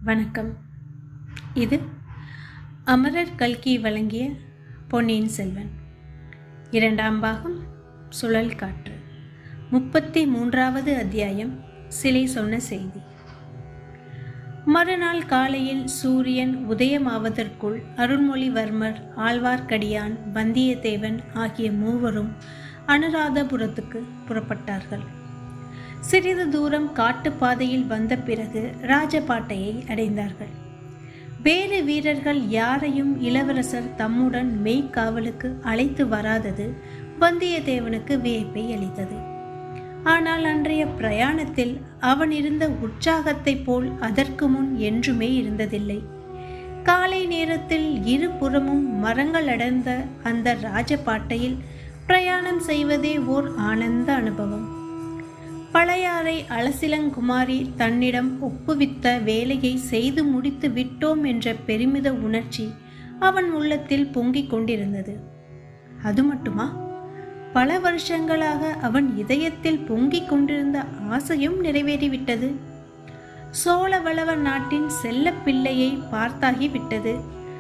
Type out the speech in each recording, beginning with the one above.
வணக்கம் இது அமரர் கல்கி வழங்கிய பொன்னியின் செல்வன் இரண்டாம் பாகம் சுழல் காற்று முப்பத்தி மூன்றாவது அத்தியாயம் சிலை சொன்ன செய்தி மறுநாள் காலையில் சூரியன் உதயமாவதற்குள் அருள்மொழிவர்மர் ஆழ்வார்க்கடியான் வந்தியத்தேவன் ஆகிய மூவரும் அனுராதபுரத்துக்கு புறப்பட்டார்கள் சிறிது தூரம் காட்டுப்பாதையில் வந்த பிறகு ராஜபாட்டையை அடைந்தார்கள் வேறு வீரர்கள் யாரையும் இளவரசர் தம்முடன் மெய்க்காவலுக்கு அழைத்து வராதது வந்தியத்தேவனுக்கு வியப்பை அளித்தது ஆனால் அன்றைய பிரயாணத்தில் அவன் இருந்த உற்சாகத்தைப் போல் அதற்கு முன் என்றுமே இருந்ததில்லை காலை நேரத்தில் இருபுறமும் மரங்கள் அடர்ந்த அந்த ராஜபாட்டையில் பிரயாணம் செய்வதே ஓர் ஆனந்த அனுபவம் பழையாறை அலசிலங்குமாரி தன்னிடம் ஒப்புவித்த வேலையை செய்து முடித்து விட்டோம் என்ற பெருமித உணர்ச்சி அவன் உள்ளத்தில் பொங்கிக் கொண்டிருந்தது அது மட்டுமா பல வருஷங்களாக அவன் இதயத்தில் பொங்கிக் கொண்டிருந்த ஆசையும் நிறைவேறிவிட்டது சோழவளவ நாட்டின் செல்ல பிள்ளையை பார்த்தாகிவிட்டது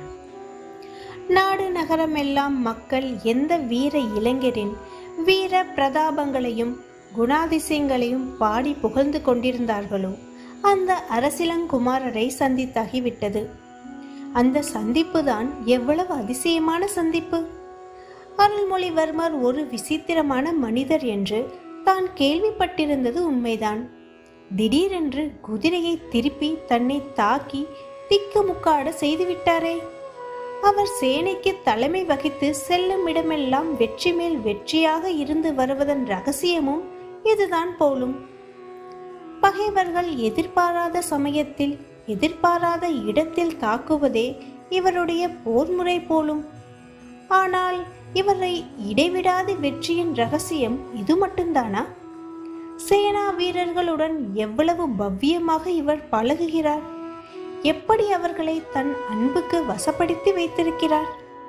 நாடு நகரமெல்லாம் மக்கள் எந்த வீர இளைஞரின் வீர பிரதாபங்களையும் குணாதிசயங்களையும் பாடி புகழ்ந்து கொண்டிருந்தார்களோ அந்த அரசிலங்குமாரரை சந்தித்தாகிவிட்டது அந்த சந்திப்பு தான் எவ்வளவு அதிசயமான சந்திப்பு அருள்மொழிவர்மர் ஒரு விசித்திரமான மனிதர் என்று தான் கேள்விப்பட்டிருந்தது உண்மைதான் திடீரென்று குதிரையை திருப்பி தன்னை தாக்கி திக்குமுக்காட செய்துவிட்டாரே அவர் சேனைக்கு தலைமை வகித்து செல்லும் இடமெல்லாம் வெற்றி மேல் வெற்றியாக இருந்து வருவதன் ரகசியமும் இதுதான் போலும் பகைவர்கள் எதிர்பாராத சமயத்தில் எதிர்பாராத இடத்தில் தாக்குவதே இவருடைய போர்முறை போலும் ஆனால் இவரை இடைவிடாத வெற்றியின் ரகசியம் இது மட்டும்தானா சேனா வீரர்களுடன் எவ்வளவு பவ்யமாக இவர் பழகுகிறார் எப்படி அவர்களை தன் அன்புக்கு வசப்படுத்தி வைத்திருக்கிறார்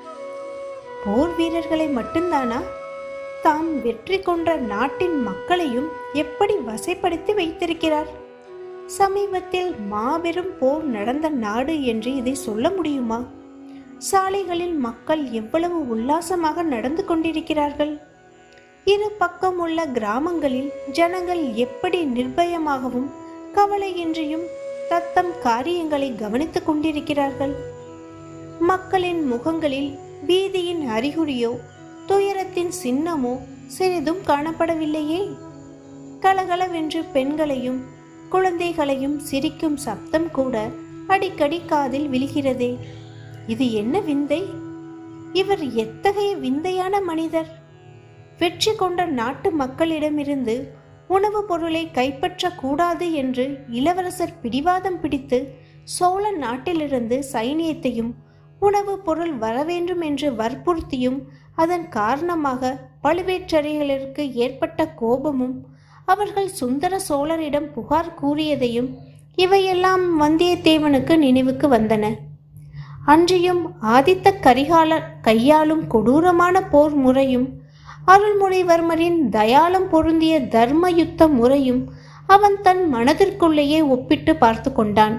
போர் வீரர்களை மட்டும்தானா தாம் வெற்றி கொன்ற நாட்டின் மக்களையும் எப்படி வசைப்படுத்தி வைத்திருக்கிறார் சமீபத்தில் மாபெரும் போர் நடந்த நாடு என்று இதை சொல்ல முடியுமா சாலைகளில் மக்கள் எவ்வளவு உல்லாசமாக நடந்து கொண்டிருக்கிறார்கள் இரு பக்கம் உள்ள கிராமங்களில் ஜனங்கள் எப்படி நிர்பயமாகவும் கவலையின்றியும் தத்தம் காரியங்களை கவனித்துக் கொண்டிருக்கிறார்கள் மக்களின் முகங்களில் வீதியின் அறிகுறியோ துயரத்தின் சின்னமோ சிறிதும் காணப்படவில்லையே கலகலவென்று பெண்களையும் குழந்தைகளையும் சிரிக்கும் சப்தம் கூட அடிக்கடி காதில் விழுகிறதே இது என்ன விந்தை இவர் எத்தகைய விந்தையான மனிதர் வெற்றி கொண்ட நாட்டு மக்களிடமிருந்து உணவுப் பொருளை கைப்பற்றக்கூடாது என்று இளவரசர் பிடிவாதம் பிடித்து சோழ நாட்டிலிருந்து சைனியத்தையும் உணவுப் பொருள் வரவேண்டும் என்று வற்புறுத்தியும் அதன் காரணமாக பழுவேற்றரையர்களுக்கு ஏற்பட்ட கோபமும் அவர்கள் சுந்தர சோழரிடம் புகார் கூறியதையும் இவையெல்லாம் வந்தியத்தேவனுக்கு நினைவுக்கு வந்தன அன்றியும் ஆதித்த கரிகாலர் கையாளும் கொடூரமான போர் முறையும் அருள்மொழிவர்மரின் தயாளம் பொருந்திய தர்ம யுத்த முறையும் அவன் தன் மனதிற்குள்ளேயே ஒப்பிட்டு பார்த்து கொண்டான்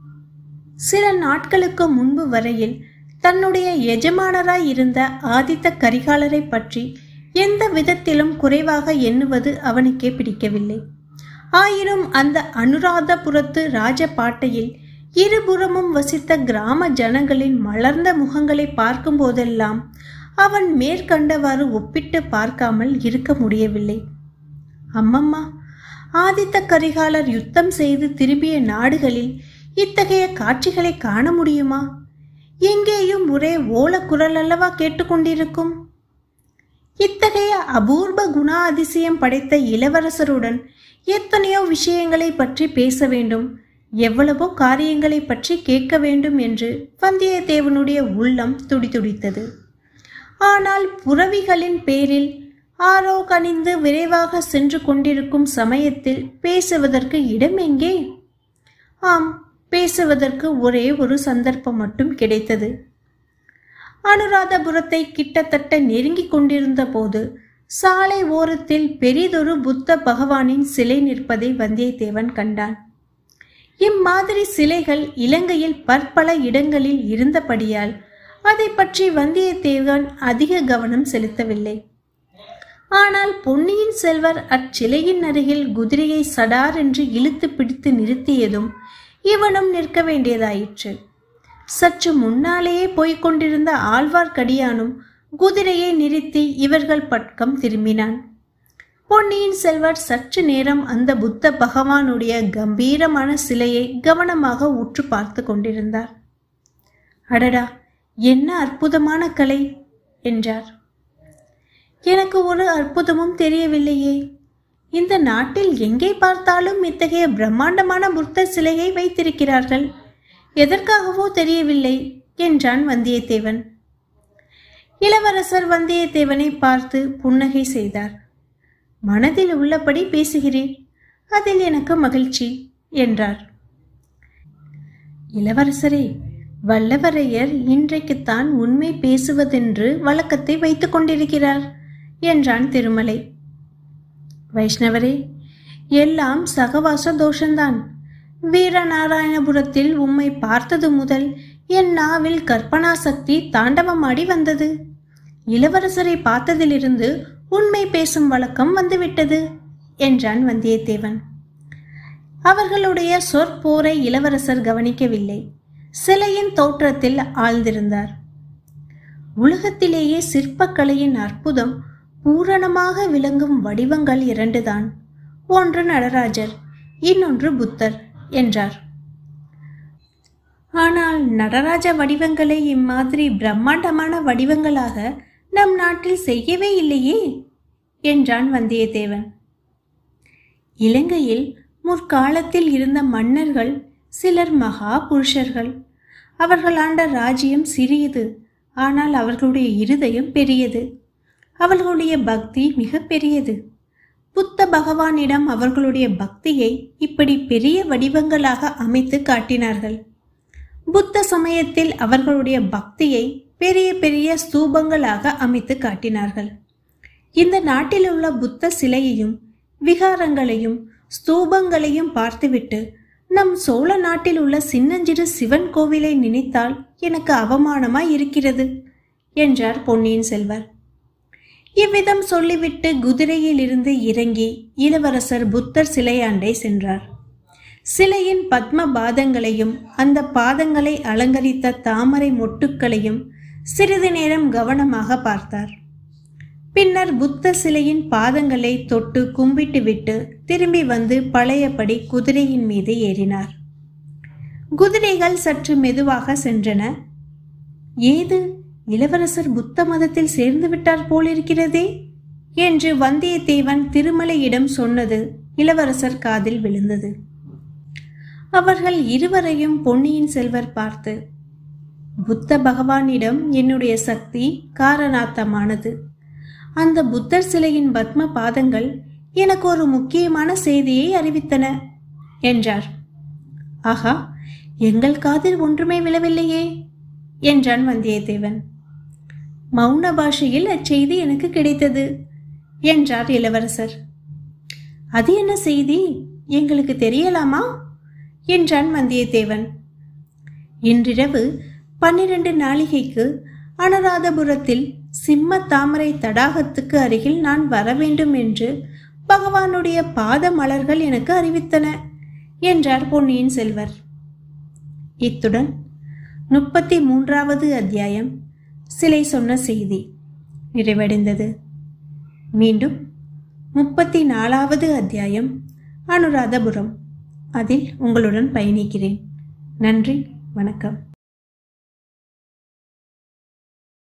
சில நாட்களுக்கு முன்பு வரையில் தன்னுடைய எஜமானராய் இருந்த ஆதித்த கரிகாலரை பற்றி எந்த விதத்திலும் குறைவாக எண்ணுவது அவனுக்கே பிடிக்கவில்லை ஆயினும் அந்த அனுராதபுரத்து ராஜபாட்டையில் இருபுறமும் வசித்த கிராம ஜனங்களின் மலர்ந்த முகங்களை பார்க்கும் போதெல்லாம் அவன் மேற்கண்டவாறு ஒப்பிட்டு பார்க்காமல் இருக்க முடியவில்லை அம்மம்மா ஆதித்த கரிகாலர் யுத்தம் செய்து திரும்பிய நாடுகளில் இத்தகைய காட்சிகளை காண முடியுமா எங்கேயும் ஒரே ஓலக்குரல் அல்லவா கேட்டுக்கொண்டிருக்கும் இத்தகைய அபூர்வ குண அதிசயம் படைத்த இளவரசருடன் எத்தனையோ விஷயங்களை பற்றி பேச வேண்டும் எவ்வளவோ காரியங்களை பற்றி கேட்க வேண்டும் என்று வந்தியத்தேவனுடைய உள்ளம் துடிதுடித்தது ஆனால் புறவிகளின் பேரில் ஆரோ கனிந்து விரைவாக சென்று கொண்டிருக்கும் சமயத்தில் பேசுவதற்கு இடம் எங்கே ஆம் பேசுவதற்கு ஒரே ஒரு சந்தர்ப்பம் மட்டும் கிடைத்தது அனுராதபுரத்தை கிட்டத்தட்ட நெருங்கிக் கொண்டிருந்த போது சாலை ஓரத்தில் பெரிதொரு புத்த பகவானின் சிலை நிற்பதை வந்தியத்தேவன் கண்டான் இம்மாதிரி சிலைகள் இலங்கையில் பற்பல இடங்களில் இருந்தபடியால் அதை பற்றி வந்தியத்தேவன் அதிக கவனம் செலுத்தவில்லை ஆனால் பொன்னியின் செல்வர் அச்சிலையின் அருகில் குதிரையை சடார் என்று இழுத்து பிடித்து நிறுத்தியதும் இவனும் நிற்க வேண்டியதாயிற்று சற்று முன்னாலேயே போய்க் கொண்டிருந்த ஆழ்வார்க்கடியானும் குதிரையை நிறுத்தி இவர்கள் பட்கம் திரும்பினான் பொன்னியின் செல்வர் சற்று நேரம் அந்த புத்த பகவானுடைய கம்பீரமான சிலையை கவனமாக உற்று பார்த்து கொண்டிருந்தார் அடடா என்ன அற்புதமான கலை என்றார் எனக்கு ஒரு அற்புதமும் தெரியவில்லையே இந்த நாட்டில் எங்கே பார்த்தாலும் இத்தகைய பிரம்மாண்டமான புத்த சிலையை வைத்திருக்கிறார்கள் எதற்காகவோ தெரியவில்லை என்றான் வந்தியத்தேவன் இளவரசர் வந்தியத்தேவனை பார்த்து புன்னகை செய்தார் மனதில் உள்ளபடி பேசுகிறேன் அதில் எனக்கு மகிழ்ச்சி என்றார் இளவரசரே வல்லவரையர் இன்றைக்குத்தான் உண்மை பேசுவதென்று வழக்கத்தை வைத்துக் கொண்டிருக்கிறார் என்றான் திருமலை வைஷ்ணவரே எல்லாம் சகவாச தோஷந்தான் வீரநாராயணபுரத்தில் உம்மை பார்த்தது முதல் என் நாவில் கற்பனா சக்தி தாண்டவமாடி வந்தது இளவரசரை பார்த்ததிலிருந்து உண்மை பேசும் வழக்கம் வந்துவிட்டது என்றான் வந்தியத்தேவன் அவர்களுடைய சொற்போரை இளவரசர் கவனிக்கவில்லை சிலையின் தோற்றத்தில் ஆழ்ந்திருந்தார் உலகத்திலேயே சிற்பக்கலையின் அற்புதம் பூரணமாக விளங்கும் வடிவங்கள் இரண்டுதான் ஒன்று நடராஜர் இன்னொன்று புத்தர் என்றார் ஆனால் நடராஜ வடிவங்களை இம்மாதிரி பிரம்மாண்டமான வடிவங்களாக நம் நாட்டில் செய்யவே இல்லையே என்றான் வந்தியத்தேவன் இலங்கையில் முற்காலத்தில் இருந்த மன்னர்கள் சிலர் மகா புருஷர்கள் அவர்கள் ஆண்ட ராஜ்யம் சிறியது ஆனால் அவர்களுடைய இருதயம் பெரியது அவர்களுடைய பக்தி மிக பெரியது புத்த பகவானிடம் அவர்களுடைய பக்தியை இப்படி பெரிய வடிவங்களாக அமைத்து காட்டினார்கள் புத்த சமயத்தில் அவர்களுடைய பக்தியை பெரிய பெரிய ஸ்தூபங்களாக அமைத்து காட்டினார்கள் இந்த நாட்டில் உள்ள புத்த சிலையையும் விகாரங்களையும் ஸ்தூபங்களையும் பார்த்துவிட்டு நம் சோழ நாட்டில் உள்ள சின்னஞ்சிறு சிவன் கோவிலை நினைத்தால் எனக்கு அவமானமாய் இருக்கிறது என்றார் பொன்னியின் செல்வர் இவ்விதம் சொல்லிவிட்டு குதிரையில் இருந்து இறங்கி இளவரசர் புத்தர் சிலையாண்டை சென்றார் சிலையின் பத்ம பாதங்களையும் அந்த பாதங்களை அலங்கரித்த தாமரை மொட்டுக்களையும் சிறிது நேரம் கவனமாக பார்த்தார் பின்னர் புத்த சிலையின் பாதங்களை தொட்டு கும்பிட்டு விட்டு திரும்பி வந்து பழையபடி குதிரையின் மீது ஏறினார் குதிரைகள் சற்று மெதுவாக சென்றன ஏது இளவரசர் புத்த மதத்தில் சேர்ந்து விட்டார் போலிருக்கிறதே என்று வந்தியத்தேவன் திருமலையிடம் சொன்னது இளவரசர் காதில் விழுந்தது அவர்கள் இருவரையும் பொன்னியின் செல்வர் பார்த்து புத்த பகவானிடம் என்னுடைய சக்தி காரணாத்தமானது அந்த புத்தர் சிலையின் பத்ம பாதங்கள் எனக்கு ஒரு முக்கியமான செய்தியை அறிவித்தன என்றார் ஆஹா எங்கள் காதில் ஒன்றுமே விழவில்லையே என்றான் வந்தியத்தேவன் மௌன பாஷையில் அச்செய்தி எனக்கு கிடைத்தது என்றார் இளவரசர் அது என்ன செய்தி எங்களுக்கு தெரியலாமா என்றான் வந்தியத்தேவன் இன்றிரவு பன்னிரண்டு நாளிகைக்கு அனுராதபுரத்தில் சிம்ம தாமரை தடாகத்துக்கு அருகில் நான் வர வேண்டும் என்று பகவானுடைய பாத மலர்கள் எனக்கு அறிவித்தன என்றார் பொன்னியின் செல்வர் இத்துடன் முப்பத்தி மூன்றாவது அத்தியாயம் சிலை சொன்ன செய்தி நிறைவடைந்தது மீண்டும் முப்பத்தி நாலாவது அத்தியாயம் அனுராதபுரம் அதில் உங்களுடன் பயணிக்கிறேன் நன்றி வணக்கம்